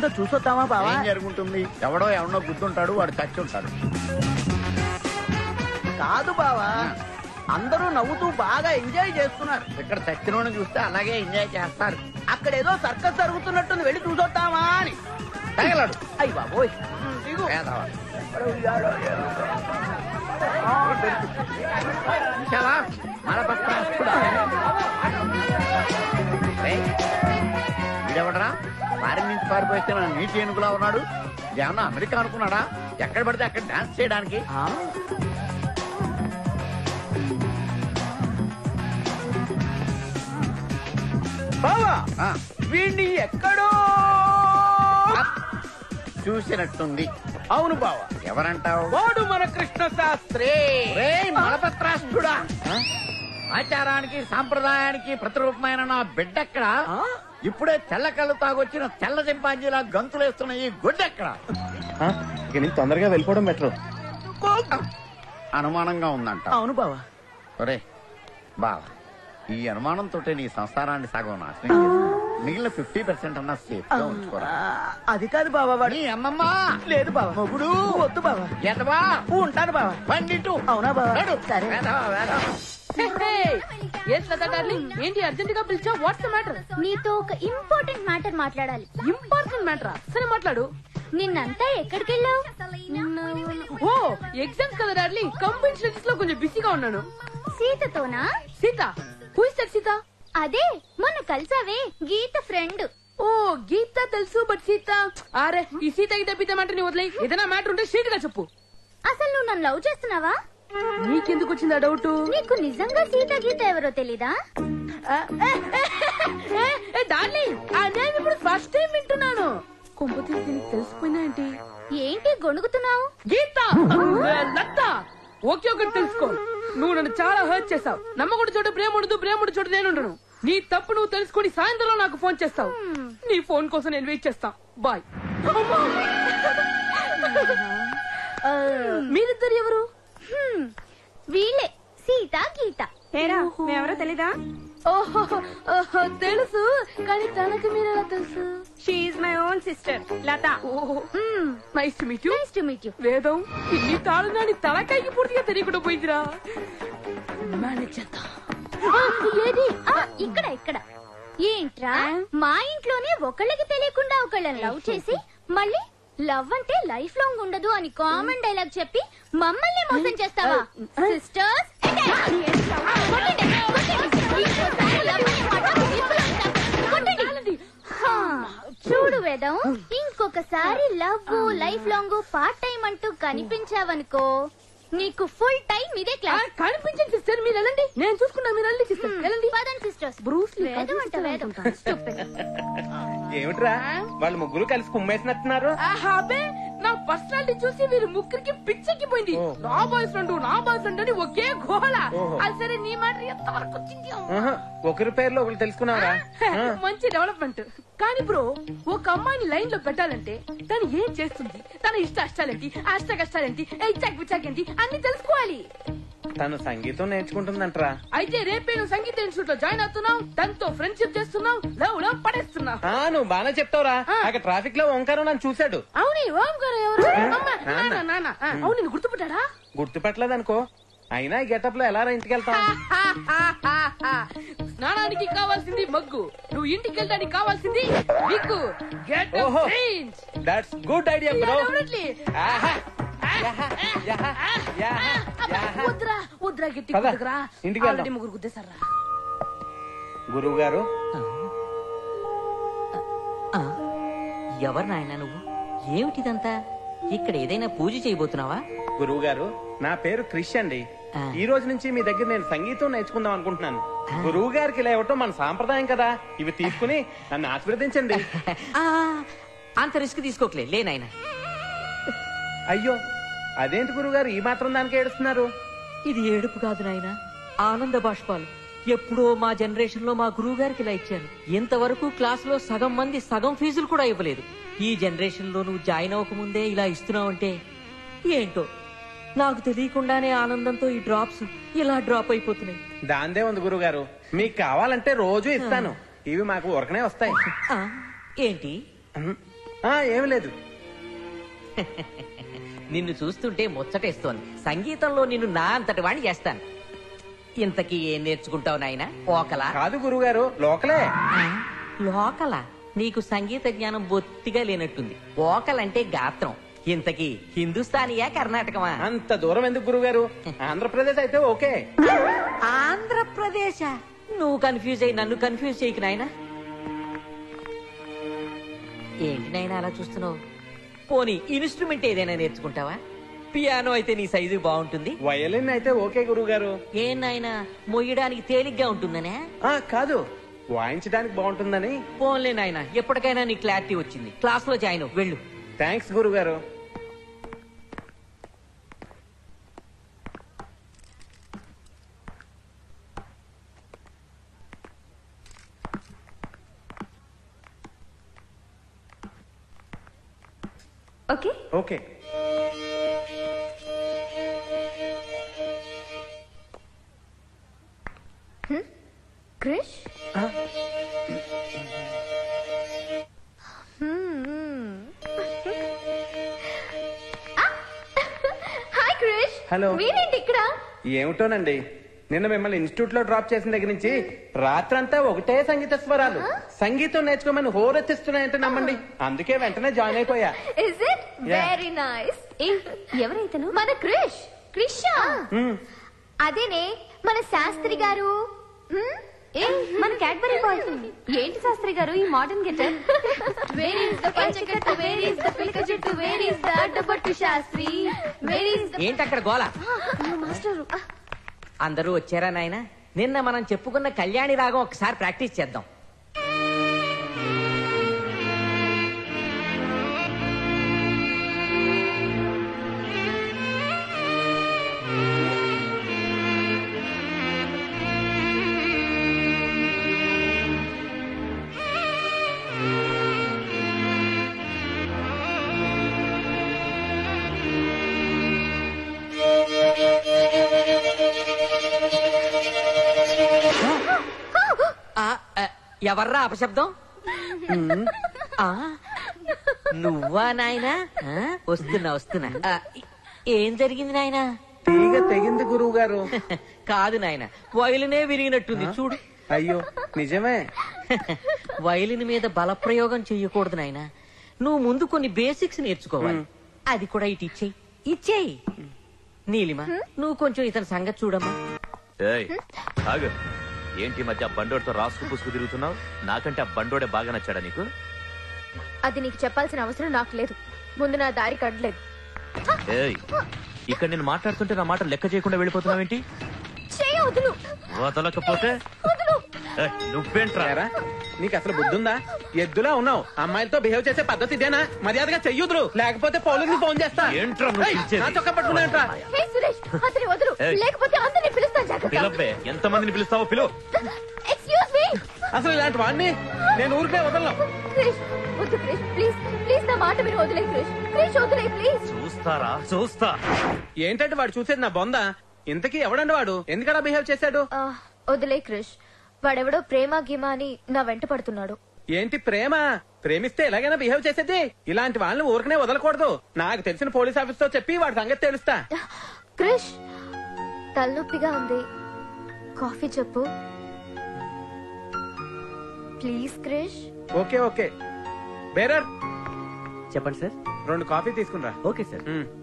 జరుగుతుందో చూసొద్దామా బావా ఏం జరుగుంటుంది ఎవడో ఎవడో గుర్తుంటాడు వాడు చచ్చి ఉంటాడు కాదు బావా అందరూ నవ్వుతూ బాగా ఎంజాయ్ చేస్తున్నారు ఇక్కడ చచ్చినోడిని చూస్తే అలాగే ఎంజాయ్ చేస్తారు అక్కడ ఏదో సర్కస్ జరుగుతున్నట్టుంది వెళ్ళి చూసొద్దామా అని తగలడు అయ్యి బాబోయ్ దిగు. పేదవా. ఎక్కడ ఉయ్యాలో ఏమో. ఆ, దొరికింది. చూశావా? మలబద్ధస్తుడా. రేయ్, వీడెవడరా వారి నుంచి పారిపోతే నా నీటి ఏనుగులా ఉన్నాడు ఏమన్నా అమెరికా అనుకున్నాడా ఎక్కడ పడితే అక్కడ డాన్స్ చేయడానికి ఆ? బావా ఆ, వీడిని ఎక్కడో చూసినట్టుంది అవును బావా ఎవరంటావు వాడు మన కృష్ణ శాస్త్రి రేయ్ మలపత్రాష్ట్రుడా ఆచారానికి సాంప్రదాయానికి ప్రతిరూపమైన నా బిడ్డెక్కడ ఆ? ఇప్పుడే తెల్ల కళ్ళు తాగొచ్చిన తెల్ల చింపాంజీలా గంతులేస్తున్న ఈ గుడ్డెక్కడ ఇక నుంచి తొందరగా వెళ్ళిపోవడం బెటర్ అనుమానంగా ఉందంట అవును బావా ఒరే బావా ఈ అనుమానంతో నీ సంసారాన్ని సగం నాశనం చేసి మిగిలిన ఫిఫ్టీ పర్సెంట్ అన్నా సేఫ్ గా ఉంచుకోరా ఆ, అది కాదు బావా వాడు నీ అమ్మమ్మ లేదు బావా మొగుడు వద్దు బావా ఎదవా ఉంటాను బావా పండిటు అవునా బావా నడు. సరే వేదవా, వేదవా. ఏం లతా డార్లింగ్ ఏంటి అర్జెంట్ గా పిలిచా వాట్స్ మ్యాటర్ నీతో ఒక ఇంపార్టెంట్ మ్యాటర్ మాట్లాడాలి ఇంపార్టెంట్ మ్యాటరా సరే మాట్లాడు నిన్నంతా ఎక్కడికి వెళ్ళావు ఓ ఎగ్జామ్స్ కదా డార్లింగ్ కంపెనీ స్టడీస్ లో కొంచెం బిజీగా ఉన్నాను సీతతోనా Sita who is that Sita అదే మొన్న కలిసావే గీత ఫ్రెండ్ ఓ గీత తెలుసు బట్ సీత అరే ఈ సీత గీత పీత మాట నీ వదిలే ఏదైనా మ్యాటర్ ఉంటే స్ట్రీట్ గా చెప్పు అసలు నువ్వు నన్ను లవ్ చేస్తున్నావా నీకెందుకు వచ్చింది ఆ డౌట్ నీకు నిజంగా సీత గీత ఎవరో తెలీదా డార్లింగ్ ఆ నేమ్ ఇప్పుడు ఫస్ట్ టైం వింటున్నాను కొంపతి దీనికి తెలిసిపోయినా ఏంటి ఏంటి గొణుగుతున్నావు గీత లత ఓకే ఒకటి తెలుసుకో నువ్వు నన్ను చాలా హర్ట్ చేసావు నమ్మకుడు చోట ప్రేమ ఉండదు ప్రేమ ఉండే చోట నేను ఉండను నీ తప్పు నువ్వు తెలుసుకొని సాయంత్రంలో నాకు ఫోన్ చేస్తావు నీ ఫోన్ కోసం నేను వెయిట్ చేస్తా బాయ్ మీరిద్దరు ఎవరు వీళ్ళే సీత గీత మేమెవరో తెలీదా ఓహో ఓహో, తెలుసు కానీ తనకు మీరెలా తెలుసు she my own sister Latha ఓహో nice to meet you nice to meet you Vedam ఇన్ని తాళు నాని తలకాయకి పూర్తిగా తెలియకుండా పోయిందిరా మేనేజ్ చేద్దాం ఏది ఆ, ఇక్కడ ఇక్కడ ఏంట్రా మా ఇంట్లోనే ఒకళ్ళకి తెలియకుండా ఒకళ్ళని లవ్ చేసి మళ్ళీ లవ్ అంటే లైఫ్ లాంగ్ ఉండదు అని కామన్ డైలాగ్ చెప్పి మమ్మల్ని మోసం చేస్తావా సిస్టర్స్ చూడు వేదం ఇంకొకసారి love life long part time అంటూ కనిపించావనుకో నీకు ఫుల్ టైం ఇదే ఆ, క్లాస్ కనిపించండి సిస్టర్ మీరు వెళ్ళండి నేను చూసుకున్నా మీరు వెళ్ళండి సిస్టర్ వెళ్ళండి పదండి సిస్టర్స్ బ్రూస్ లీ వేదం అంట వేదం Stupid. ఏమిట్రా వాళ్ళు ముగ్గురు కలిసి కుమ్మేసినట్టున్నారు ఆహా, అబ్బే నా పర్సనాలిటీ చూసి వీరు ముగ్గురికి పిచ్చెక్కిపోయింది ఓ. నా బాయ్ ఫ్రెండ్ నా బాయ్ ఫ్రెండ్ అని ఒకే గోళ ఓహో. అది సరే నీ మాట ఎంత వరకు వచ్చింది ఆహా, ఒకరి పేర్లో ఒకరు తెలుసుకున్నారా మంచి డెవలప్మెంట్ కానీ బ్రో ఒక అమ్మాయిని లైన్ లో పెట్టాలంటే తను ఏం చేస్తుంది తన ఇష్ట అష్టాలేంటి అష్ట కష్టాలేంటి ఇచ్చాక్ పిచ్చాక్ ఏంటి అన్ని తెలుసుకోవాలి తను సంగీతం నేర్చుకుంటుందంటరా అయితే రేపే నువ్వు సంగీత ఇన్స్టిట్యూట్ లో జాయిన్ అవుతున్నావు తనతో ఫ్రెండ్షిప్ చేస్తున్నావు లవ్ లో పడేస్తున్నావు ఆ నువ్వు బాగానే చెప్తావురా అక్కడ ట్రాఫిక్ లో ఓంకారం నన్ను చూశాడు అవును ఓంకారం ఎవరు అమ్మ, నాన్న, నాన్న. ఆ, అవును నిన్ను గుర్తుపట్టాడా గుర్తుపెట్టలేదనుకో అయినా ఈ గెటప్ లో ఎలా ఇంటికి వెళ్తాం స్నానానికి కావాల్సింది మగ్గు నువ్వు ఇంటికి వెళ్ళడానికి కావాల్సింది విగ్గు గెట్ ఓహో దట్స్ గుడ్ ఐడియా బ్రో వద్దురా వద్దురా గట్టి పద, కుదుకురా ఇంటికి వెళ్దాం. ఆల్రెడీ ముగ్గురు గుద్దేశారా గురువు గారు ఎవరు నాయనా నువ్వు ఏమిటిదంతా ఇక్కడ ఏదైనా పూజ చేయబోతున్నావా గురువు గారు నా పేరు క్రిష్ అండి ఆ. ఈ రోజు నుంచి మీ దగ్గర నేను సంగీతం నేర్చుకుందాం అనుకుంటున్నాను గురువు గారికి ఇలా ఇవ్వటం మన సాంప్రదాయం కదా ఇవి తీసుకుని నన్ను ఆశీర్వదించండి ఆ, అంత రిస్క్ తీసుకోకలే లే నాయనా అయ్యో అదేంటి గురువు గారు ఈ మాత్రం దానికి ఏడుస్తున్నారు ఇది ఏడుపు కాదు నాయనా ఆనంద బాష్పాలు ఎప్పుడో మా జనరేషన్ లో మా గురువు గారికి ఇలా ఇచ్చాను ఇంతవరకు క్లాస్ లో సగం మంది సగం ఫీజులు కూడా ఇవ్వలేదు ఈ జనరేషన్ లో నువ్వు జాయిన్ అవ్వకముందే ఇలా ఇస్తున్నావంటే ఏంటో నాకు తెలియకుండానే ఆనందంతో ఈ డ్రాప్స్ ఇలా డ్రాప్ అయిపోతున్నాయి దాందే ఉంది గురువు గారు మీకు కావాలంటే రోజు ఇస్తాను ఇవి మాకు ఉరకనే వస్తాయి ఆ, ఏంటి ఉమ్, ఆ, ఏమీ లేదు నిన్ను చూస్తుంటే ముచ్చటేస్తోంది సంగీతంలో నిన్ను నా అంతటి వాణ్ణి చేస్తాను ఇంతకీ ఏం నేర్చుకుంటావు నాయనా ఓకలా కాదు గురుగారు లోకలే లోకల నీకు సంగీత జ్ఞానం బొత్తిగా లేనట్టుంది ఓకలంటే గాత్రం ఇంతకీ హిందుస్థానియా కర్ణాటకమా అంత దూరం ఎందుకు గురుగారు ఆంధ్రప్రదేశ్ అయితే ఓకే ఆంధ్రప్రదేశ్ నువ్వు కన్ఫ్యూజ్ అయ్యి నన్ను కన్ఫ్యూజ్ చేయకు నాయనా ఏంటి నాయనా అలా చూస్తున్నావు పోనీ ఇన్స్ట్రుమెంట్ ఏదైనా నేర్చుకుంటావా పియానో అయితే నీ సైజు బాగుంటుంది వయలిన్ అయితే ఓకే గురుగారు ఏం నాయనా మొయ్యడానికి తేలిగ్గా ఉంటుందనే ఆ కాదు వాయించడానికి బాగుంటుందని పోన్లే నాయనా ఎప్పటికైనా నీ క్లారిటీ వచ్చింది క్లాస్ లో జాయిన్ అవ్వు, వెళ్ళు థ్యాంక్స్ గురుగారు ఓకే ఓకే క్రిష్ ఆ, హాయ్ క్రిష్ Hello. మీరేంటి ఇక్కడ ఏమిటోనండి నిన్న మిమ్మల్ని ఇన్స్టిట్యూట్ లో డ్రాప్ చేసిన దగ్గర నుంచి రాత్రంతా ఒకటే సంగీత స్వరాలు సంగీతం నేర్చుకోమని హోరెత్తిస్తున్నాయంటే నమ్మండి అందుకే వెంటనే జాయిన్ అయిపోయా is it Yeah. Very nice ఎవరైతను మన క్రిష్ క్రిషా మ్మ్. అదేనే మన శాస్త్రి గారు హ్మ్? ఏ మన క్యాడ్బరీ బాయ్స్ ఏంటి శాస్త్రి గారు ఈ modern getter where is the పంచకట్టు వేర్ ఇస్ ద పిలక జట్టు వేర్ ఇస్ ద అడ్డపట్టు శాస్త్రి వేర్ ఇస్ ద ఏంటి అక్కడ గోల మాస్టర్ అందరూ వచ్చారా నాయనా నిన్న మనం చెప్పుకున్న కళ్యాణి రాగం ఒకసారి ప్రాక్టీస్ చేద్దాం ఆ, ఆ, ఎవర్రా అపశబ్దం ఆ, నువ్వా నాయనా ఆ, వస్తున్నా వస్తున్నా ఆ, ఏం జరిగింది నాయనా తీగ తెగింది గురువు గారు కాదు నాయన వైలినే విరిగినట్టుంది చూడు అయ్యో నిజమే వైలిన్ మీద బలప్రయోగం చెయ్యకూడదు నాయన నువ్వు ముందు కొన్ని బేసిక్స్ నేర్చుకోవాలి అది కూడా ఇటు ఇచ్చేయి ఇచ్చేయి నీలిమ నువ్వు కొంచెం ఇతని సంగతి చూడమ్మా ఏయ్ ఆగు ఏంటి ఈ మధ్య ఆ బండోడితో రాసుకు పుసుకు తిరుగుతున్నావు నాకంటే ఆ బండోడే బాగా నచ్చాడా నీకు అది నీకు చెప్పాల్సిన అవసరం నాకు లేదు ముందు నా దారి కడలేదు ఏయ్ ఇక్కడ నేను మాట్లాడుతుంటే నా మాట లెక్క చేయకుండా వెళ్ళిపోతున్నావేంటి చేయ వదులు వదలకపోతే ఏయ్, నువ్వేంట్రా ఏరా, నీకు అసలు బుద్ధుందా ఎద్దులా ఉన్నావు అమ్మాయిలతో బిహేవ్ చేసే పద్ధతి ఇదేనా మర్యాదగా చెయ్యుదురు లేకపోతే పోలీసులు ఫోన్ చేస్తా ఏంట్రా నువ్వు ఏయ్, పిలిచేది? నా చొక్కా పట్టుకున్నాయంట్రా హే సురేష్ అతని వదులు ఏయ్. లేకపోతే అందరిని పిలుస్తాను జాగ్రత్త పిలవ్వే ఎంత మందిని పిలుస్తావో పిలువు ఎక్స్క్యూజ్ మీ అసలు ఇలాంటి వాడిని నేను ఊరికే వదలను క్రిష్ వద్దు క్రిష్ ప్లీజ్ ప్లీజ్ నా మాట మీరు వదిలే క్రిష్ క్రిష్ వదిలే ప్లీజ్ చూస్తారా చూస్తా ఏంటంటే వాడు చూసేది నా బొంద ఇంతకీ ఎవడండి వాడు ఎందుకలా బిహేవ్ చేశాడు వదిలే క్రిష్ వాడెవడో ప్రేమ గిమ అని నా వెంట పడుతున్నాడు ఏంటి ప్రేమ ప్రేమిస్తే ఎలాగైనా బిహేవ్ చేసేది ఇలాంటి వాళ్ళని ఊరికనే వదలకూడదు నాకు తెలిసిన పోలీస్ ఆఫీస్ తో చెప్పి వాడి సంగతి తెలుస్తా క్రిష్ తలనొప్పిగా ఉంది కాఫీ చెప్పు please Krish okay okay bearer చెప్పండి సార్ రెండు కాఫీ తీసుకునిరా ఓకే సార్ ఉమ్.